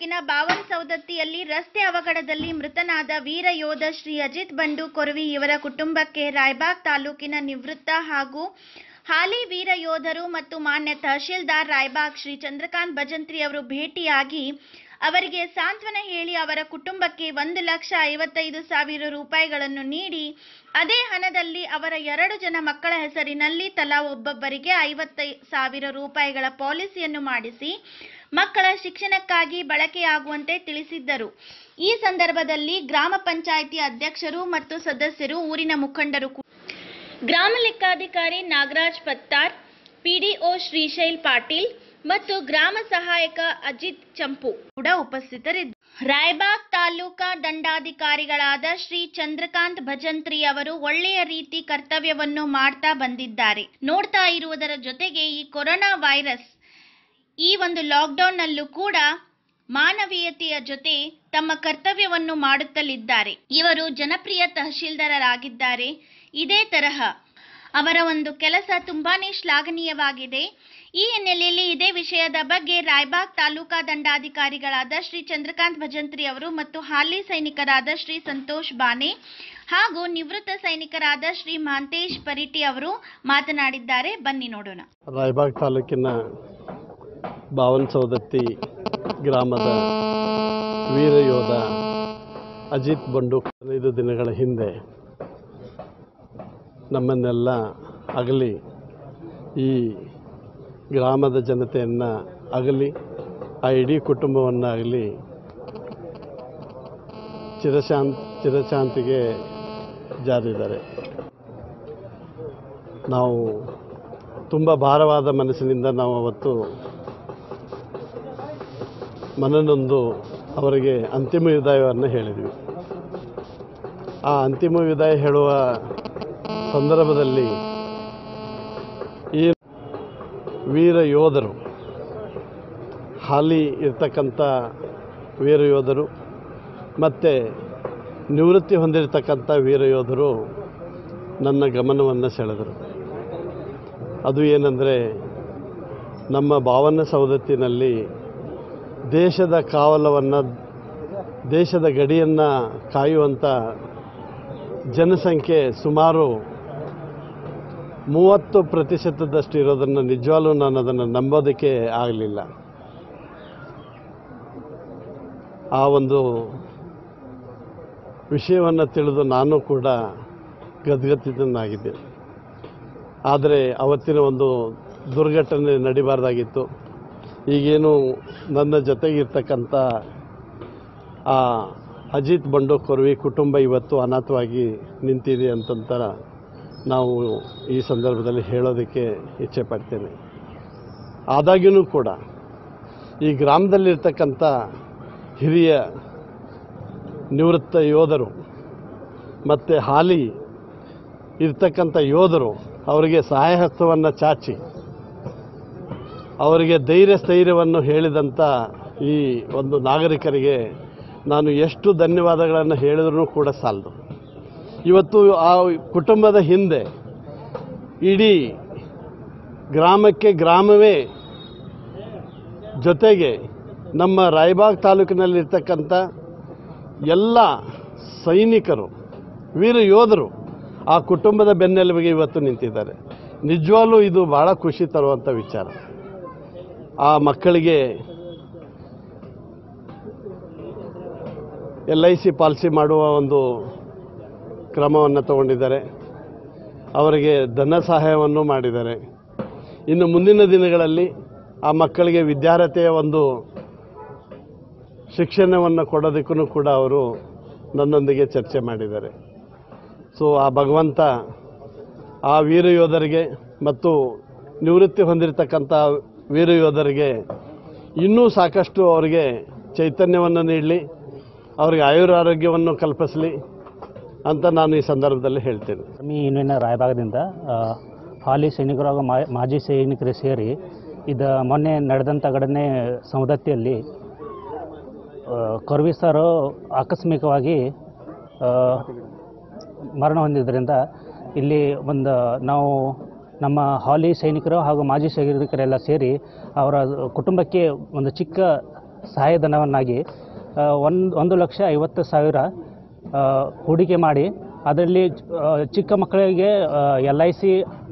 ತಾಲೂಕಿನ ಬಾವನ್ ಸೌದತ್ತಿಯಲ್ಲಿ ರಸ್ತೆ ಅವಘಡದಲ್ಲಿ ಮೃತನಾದ ವೀರ ಯೋಧ ಶ್ರೀ ಅಜಿತ್ ಬಂಡು ಕೊರವಿ ಇವರ ಕುಟುಂಬಕ್ಕೆ ರಾಯಬಾಗ್ ತಾಲೂಕಿನ ನಿವೃತ್ತ ಹಾಗೂ ಹಾಲಿ ವೀರ ಯೋಧರು ಮತ್ತು ಮಾನ್ಯ ತಹಶೀಲ್ದಾರ್ ರಾಯಬಾಗ್ ಶ್ರೀ ಚಂದ್ರಕಾಂತ್ ಭಜಂತ್ರಿ ಅವರು ಭೇಟಿಯಾಗಿ ಅವರಿಗೆ ಸಾಂತ್ವನ ಹೇಳಿ ಅವರ ಕುಟುಂಬಕ್ಕೆ ಒಂದು ಲಕ್ಷ ಐವತ್ತೈದು ಸಾವಿರ ರೂಪಾಯಿಗಳನ್ನು ನೀಡಿ ಅದೇ ಹಣದಲ್ಲಿ ಅವರ ಎರಡು ಜನ ಮಕ್ಕಳ ಹೆಸರಿನಲ್ಲಿ ತಲಾ ಒಬ್ಬೊಬ್ಬರಿಗೆ ಐವತ್ತೈ ಸಾವಿರ ರೂಪಾಯಿಗಳ ಪಾಲಿಸಿಯನ್ನು ಮಾಡಿಸಿ ಮಕ್ಕಳ ಶಿಕ್ಷಣಕ್ಕಾಗಿ ಬಳಕೆಯಾಗುವಂತೆ ತಿಳಿಸಿದ್ದರು ಈ ಸಂದರ್ಭದಲ್ಲಿ ಗ್ರಾಮ ಪಂಚಾಯಿತಿ ಅಧ್ಯಕ್ಷರು ಮತ್ತು ಸದಸ್ಯರು ಊರಿನ ಮುಖಂಡರು ಕೂ- ಗ್ರಾಮ ಲೆಕ್ಕಾಧಿಕಾರಿ ನಾಗರಾಜ್ ಪತ್ತಾರ್ ಪಿಡಿಒ ಶ್ರೀಶೈಲ್ ಪಾಟೀಲ್ ಮತ್ತು ಗ್ರಾಮ ಸಹಾಯಕ ಅಜಿತ್ ಚಂಪು ಕೂಡ ಉಪಸ್ಥಿತರಿದ್ದರು ರಾಯಬಾಗ್ ತಾಲೂಕಾ ದಂಡಾಧಿಕಾರಿಗಳಾದ ಶ್ರೀ ಚಂದ್ರಕಾಂತ್ ಭಜಂತ್ರಿ ಅವರು ಒಳ್ಳೆಯ ರೀತಿ ಕರ್ತವ್ಯವನ್ನು ಮಾಡ್ತಾ ಬಂದಿದ್ದಾರೆ ನೋಡ್ತಾ ಇರುವುದರ ಜೊತೆಗೆ ಈ ಕೊರೋನಾ ವೈರಸ್ ಈ ಒಂದು ಲಾಕ್ಡೌನ್ನಲ್ಲೂ ಕೂಡ ಮಾನವೀಯತೆಯ ಜೊತೆ ತಮ್ಮ ಕರ್ತವ್ಯವನ್ನು ಮಾಡುತ್ತಲಿದ್ದಾರೆ ಇವರು ಜನಪ್ರಿಯ ತಹಶೀಲ್ದಾರರಾಗಿದ್ದಾರೆ ಇದೇ ತರಹ ಅವರ ಒಂದು ಕೆಲಸ ತುಂಬಾನೇ ಶ್ಲಾಘನೀಯವಾಗಿದೆ ಈ ಹಿನ್ನೆಲೆಯಲ್ಲಿ ಇದೇ ವಿಷಯದ ಬಗ್ಗೆ ರಾಯಬಾಗ್ ತಾಲೂಕಾ ದಂಡಾಧಿಕಾರಿಗಳಾದ ಶ್ರೀ ಚಂದ್ರಕಾಂತ್ ಭಜಂತ್ರಿ ಅವರು ಮತ್ತು ಹಾಲಿ ಸೈನಿಕರಾದ ಶ್ರೀ ಸಂತೋಷ್ ಬಾನೆ ಹಾಗೂ ನಿವೃತ್ತ ಸೈನಿಕರಾದ ಶ್ರೀ ಮಹಾಂತೇಶ್ ಪರಿಟಿ ಅವರು ಮಾತನಾಡಿದ್ದಾರೆ ಬನ್ನಿ ನೋಡೋಣ ರಾಯಬಾಗ್ ತಾಲೂಕಿನ ಬಾವನ್ ಸೌದತ್ತಿ ಗ್ರಾಮದ ವೀರ ಯೋಧ ಅಜಿತ್ ಬಂಡು ಹದಿನೈದು ದಿನಗಳ ಹಿಂದೆ ನಮ್ಮನ್ನೆಲ್ಲ ಅಗಲಿ ಈ ಗ್ರಾಮದ ಜನತೆಯನ್ನು ಅಗಲಿ ಆ ಇಡೀ ಕುಟುಂಬವನ್ನಾಗಲಿ ಚಿರಶಾಂತ್ ಚಿರಶಾಂತಿಗೆ ಜಾರಿದ್ದಾರೆ ನಾವು ತುಂಬ ಭಾರವಾದ ಮನಸ್ಸಿನಿಂದ ನಾವು ಅವತ್ತು ಮನನೊಂದು ಅವರಿಗೆ ಅಂತಿಮ ವಿದಾಯವನ್ನು ಹೇಳಿದ್ವಿ ಆ ಅಂತಿಮ ವಿದಾಯ ಹೇಳುವ ಸಂದರ್ಭದಲ್ಲಿ ಈ ವೀರ ಯೋಧರು ಹಾಲಿ ಇರ್ತಕ್ಕಂಥ ವೀರ ಯೋಧರು ಮತ್ತು ನಿವೃತ್ತಿ ಹೊಂದಿರತಕ್ಕಂಥ ವೀರ ಯೋಧರು ನನ್ನ ಗಮನವನ್ನು ಸೆಳೆದರು ಅದು ಏನಂದರೆ ನಮ್ಮ ಭಾವನ ಸವದತ್ತಿನಲ್ಲಿ ದೇಶದ ಕಾವಲವನ್ನು ದೇಶದ ಗಡಿಯನ್ನು ಕಾಯುವಂಥ ಜನಸಂಖ್ಯೆ ಸುಮಾರು ಮೂವತ್ತು ಪ್ರತಿಶತದಷ್ಟು ಇರೋದನ್ನು ನಿಜವಾಗ್ಲೂ ನಾನು ಅದನ್ನು ನಂಬೋದಕ್ಕೆ ಆಗಲಿಲ್ಲ ಆ ಒಂದು ವಿಷಯವನ್ನು ತಿಳಿದು ನಾನು ಕೂಡ ಗದ್ಗದಿತನಾಗಿದ್ದೆ ಆದರೆ ಅವತ್ತಿನ ಒಂದು ದುರ್ಘಟನೆ ನಡಿಬಾರ್ದಾಗಿತ್ತು ಈಗೇನು ನನ್ನ ಜೊತೆಗಿರ್ತಕ್ಕಂಥ ಆ ಅಜಿತ್ ಬಂಡು ಕೊರ್ವಿ ಕುಟುಂಬ ಇವತ್ತು ಅನಾಥವಾಗಿ ನಿಂತಿದೆ ಅಂತಂತ ನಾವು ಈ ಸಂದರ್ಭದಲ್ಲಿ ಹೇಳೋದಕ್ಕೆ ಇಚ್ಛೆ ಪಡ್ತೇನೆ ಆದಾಗ್ಯೂ ಕೂಡ ಈ ಗ್ರಾಮದಲ್ಲಿರ್ತಕ್ಕಂಥ ಹಿರಿಯ ನಿವೃತ್ತ ಯೋಧರು ಮತ್ತು ಹಾಲಿ ಇರ್ತಕ್ಕಂಥ ಯೋಧರು ಅವರಿಗೆ ಸಹಾಯ ಹಸ್ತವನ್ನು ಚಾಚಿ ಅವರಿಗೆ ಧೈರ್ಯ ಸ್ಥೈರ್ಯವನ್ನು ಹೇಳಿದಂಥ ಈ ಒಂದು ನಾಗರಿಕರಿಗೆ ನಾನು ಎಷ್ಟು ಧನ್ಯವಾದಗಳನ್ನು ಹೇಳಿದ್ರೂ ಕೂಡ ಸಾಲದು ಇವತ್ತು ಆ ಕುಟುಂಬದ ಹಿಂದೆ ಇಡೀ ಗ್ರಾಮಕ್ಕೆ ಗ್ರಾಮವೇ ಜೊತೆಗೆ ನಮ್ಮ ರಾಯಬಾಗ್ ತಾಲೂಕಿನಲ್ಲಿರ್ತಕ್ಕಂಥ ಎಲ್ಲ ಸೈನಿಕರು ವೀರ ಯೋಧರು ಆ ಕುಟುಂಬದ ಬೆನ್ನೆಲುಬಿಗೆ ಇವತ್ತು ನಿಂತಿದ್ದಾರೆ ನಿಜವಾಗ್ಲೂ ಇದು ಭಾಳ ಖುಷಿ ತರುವಂಥ ವಿಚಾರ ಆ ಮಕ್ಕಳಿಗೆ ಎಲ್ ಐ ಸಿ ಪಾಲಿಸಿ ಮಾಡುವ ಒಂದು ಕ್ರಮವನ್ನು ತಗೊಂಡಿದ್ದಾರೆ ಅವರಿಗೆ ಧನ ಸಹಾಯವನ್ನು ಮಾಡಿದ್ದಾರೆ ಇನ್ನು ಮುಂದಿನ ದಿನಗಳಲ್ಲಿ ಆ ಮಕ್ಕಳಿಗೆ ವಿದ್ಯಾರ್ಹತೆಯ ಒಂದು ಶಿಕ್ಷಣವನ್ನು ಕೊಡೋದಕ್ಕೂ ಕೂಡ ಅವರು ನನ್ನೊಂದಿಗೆ ಚರ್ಚೆ ಮಾಡಿದ್ದಾರೆ ಸೊ ಆ ಭಗವಂತ ಆ ವೀರ ಯೋಧರಿಗೆ ಮತ್ತು ನಿವೃತ್ತಿ ಹೊಂದಿರತಕ್ಕಂಥ ವೀರ ಯೋಧರಿಗೆ ಇನ್ನೂ ಸಾಕಷ್ಟು ಅವರಿಗೆ ಚೈತನ್ಯವನ್ನು ನೀಡಲಿ ಅವರಿಗೆ ಆಯುರಾರೋಗ್ಯವನ್ನು ಕಲ್ಪಿಸಲಿ ಅಂತ ನಾನು ಈ ಸಂದರ್ಭದಲ್ಲಿ ಹೇಳ್ತೇನೆ ಆರ್ಮಿ ಯೂನಿಯನ್ ರಾಯಭಾಗದಿಂದ ಆ, ಹಾಲಿ ಸೈನಿಕರು ಹಾಗೂ ಮಾ- ಮಾಜಿ ಸೈನಿಕರು ಸೇರಿ ಇದು ಮೊನ್ನೆ ನಡೆದಂಥ ಘಟನೆ ಸೌದತ್ತಿಯಲ್ಲಿ ಆ, ಕೊರ್ವಿ ಸರ್ ಆಕಸ್ಮಿಕವಾಗಿ ಆ, ಮರಣ ಹೊಂದಿದ್ದರಿಂದ ಇಲ್ಲಿ ಒಂದು ನಾವು ನಮ್ಮ ಹಾಲಿ ಸೈನಿಕರು ಹಾಗೂ ಮಾಜಿ ಸೈನಿಕರೆಲ್ಲ ಸೇರಿ ಅವರ ಕುಟುಂಬಕ್ಕೆ ಒಂದು ಚಿಕ್ಕ ಸಹಾಯಧನವನ್ನಾಗಿ ಒಂದು ಒಂದು ಲಕ್ಷ ಐವತ್ತು ಸಾವಿರ ಆ, ಹೂಡಿಕೆ ಮಾಡಿ ಅದರಲ್ಲಿ ಆ, ಚಿಕ್ಕ ಮಕ್ಕಳಿಗೆ L I C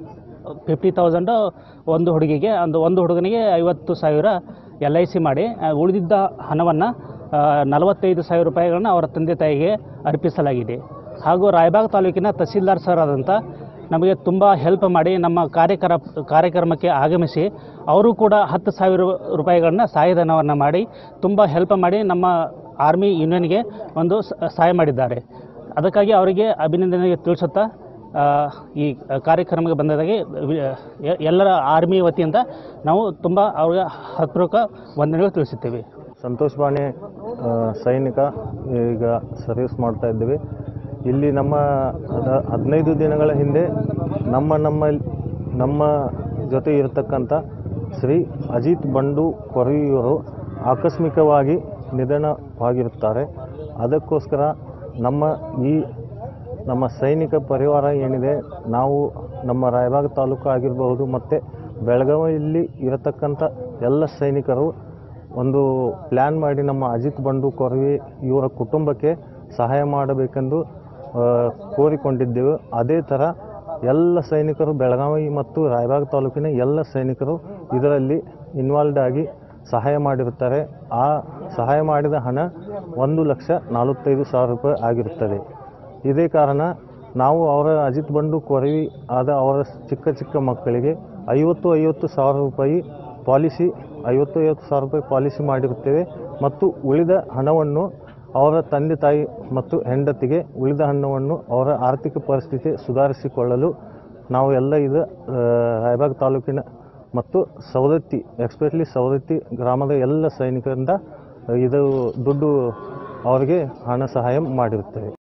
fifty thousand ಒಂದು ಹುಡುಗಿಗೆ ಒಂದು ಒಂದು ಹುಡುಗನಿಗೆ ಐವತ್ತು ಸಾವಿರ ಎಲ್ ಐ ಸಿ ಮಾಡಿ ಆ, ಉಳಿದಿದ್ದ ಹಣವನ್ನು ನಲವತ್ತೈದು ಸಾವಿರ ರೂಪಾಯಿಗಳನ್ನ ಅವರ ತಂದೆ ತಾಯಿಗೆ ಅರ್ಪಿಸಲಾಗಿದೆ ಹಾಗೂ ರಾಯಬಾಗ್ ತಾಲೂಕಿನ ತಹಸೀಲ್ದಾರ್ ಸರ್ ಆದಂಥ ನಮಗೆ ತುಂಬ ಹೆಲ್ಪ್ ಮಾಡಿ ನಮ್ಮ ಕಾರ್ಯಕ್ರಮ ಕಾರ್ಯಕ್ರಮಕ್ಕೆ ಆಗಮಿಸಿ ಅವರು ಕೂಡ ಹತ್ತು ಸಾವಿರ ರೂಪಾಯಿಗಳನ್ನ ಸಹಾಯಧನವನ್ನು ಮಾಡಿ ತುಂಬ ಹೆಲ್ಪ್ ಮಾಡಿ ನಮ್ಮ ಆರ್ಮಿ ಯೂನಿಯನ್ಗೆ ಒಂದು ಸ- ಸಹಾಯ ಮಾಡಿದ್ದಾರೆ ಅದಕ್ಕಾಗಿ ಅವರಿಗೆ ಅಭಿನಂದನೆ ತಿಳಿಸುತ್ತಾ ಆ, ಈ ಕಾರ್ಯಕ್ರಮಕ್ಕೆ ಬಂದದಾಗಿ ವಿ- ಎ- ಎಲ್ಲರ ಆರ್ಮಿ ವತಿಯಿಂದ ನಾವು ತುಂಬ ಅವ್ರಿಗೆ ಹೃತ್ಪೂರ್ವಕ ವಂದನೆಗಳು ತಿಳಿಸುತ್ತೇವೆ ಸಂತೋಷ್ ಬಾಣೆ ಆ, ಸೈನಿಕ ಈಗ ಸರ್ವಿಸ್ ಮಾಡ್ತಾ ಇದ್ದೀವಿ ಇಲ್ಲಿ ನಮ್ಮ ಹದ- ಹದಿನೈದು ದಿನಗಳ ಹಿಂದೆ ನಮ್ಮ ನಮ್ಮ ನಮ್ಮ ಜೊತೆ ಇರತಕ್ಕಂಥ ಶ್ರೀ ಅಜಿತ್ ಬಂಡು ಕೊರವಿಯವರು ಆಕಸ್ಮಿಕವಾಗಿ ನಿಧನವಾಗಿರುತ್ತಾರೆ ಅದಕ್ಕೋಸ್ಕರ ನಮ್ಮ ಈ ನಮ್ಮ ಸೈನಿಕ ಪರಿವಾರ ಏನಿದೆ ನಾವು ನಮ್ಮ ರಾಯಬಾಗ್ ತಾಲೂಕು ಆಗಿರಬಹುದು ಮತ್ತು ಬೆಳಗಾವಿಯಲ್ಲಿ ಇರತಕ್ಕಂಥ ಎಲ್ಲ ಸೈನಿಕರು ಒಂದು ಪ್ಲ್ಯಾನ್ ಮಾಡಿ ನಮ್ಮ ಅಜಿತ್ ಬಂಡು ಕೊರವಿ ಇವರ ಕುಟುಂಬಕ್ಕೆ ಸಹಾಯ ಮಾಡಬೇಕೆಂದು ಆ, ಕೋರಿಕೊಂಡಿದ್ದೆವು ಅದೇ ಥರ ಎಲ್ಲ ಸೈನಿಕರು ಬೆಳಗಾವಿ ಮತ್ತು ರಾಯಬಾಗ್ ತಾಲೂಕಿನ ಎಲ್ಲ ಸೈನಿಕರು ಇದರಲ್ಲಿ ಇನ್ವಾಲ್ವ್ಡ್ ಆಗಿ ಸಹಾಯ ಮಾಡಿರುತ್ತಾರೆ ಆ ಸಹಾಯ ಮಾಡಿದ ಹಣ ಒಂದು ಲಕ್ಷ ನಲವತ್ತೈದು ಸಾವಿರ ರೂಪಾಯಿ ಆಗಿರುತ್ತದೆ ಇದೇ ಕಾರಣ ನಾವು ಅವರ ಅಜಿತ್ ಬಂಡು ಕೊರವಿ ಆದ ಅವರ ಚಿಕ್ಕ ಚಿಕ್ಕ ಮಕ್ಕಳಿಗೆ ಐವತ್ತು ಐವತ್ತು ಸಾವಿರ ರೂಪಾಯಿ ಪಾಲಿಸಿ ಐವತ್ತು ಐವತ್ತು ಸಾವಿರ ರೂಪಾಯಿ ಪಾಲಿಸಿ ಮಾಡಿರುತ್ತೇವೆ ಮತ್ತು ಉಳಿದ ಹಣವನ್ನು ಅವರ ತಂದೆ ತಾಯಿ ಮತ್ತು ಹೆಂಡತಿಗೆ ಉಳಿದ ಹಣವನ್ನು ಅವರ ಆರ್ಥಿಕ ಪರಿಸ್ಥಿತಿ ಸುಧಾರಿಸಿಕೊಳ್ಳಲು ನಾವು ಎಲ್ಲ ಇದು ಆ, ರಾಯಬಾಗ್ ತಾಲೂಕಿನ ಮತ್ತು ಸವದತ್ತಿ ಎಕ್ಸ್ಪೆಷಲಿ ಸವದತ್ತಿ ಗ್ರಾಮದ ಎಲ್ಲ ಸೈನಿಕರಿಂದ ಇದು ದುಡ್ಡು ಅವರಿಗೆ ಹಣ ಸಹಾಯ ಮಾಡಿರುತ್ತೇವೆ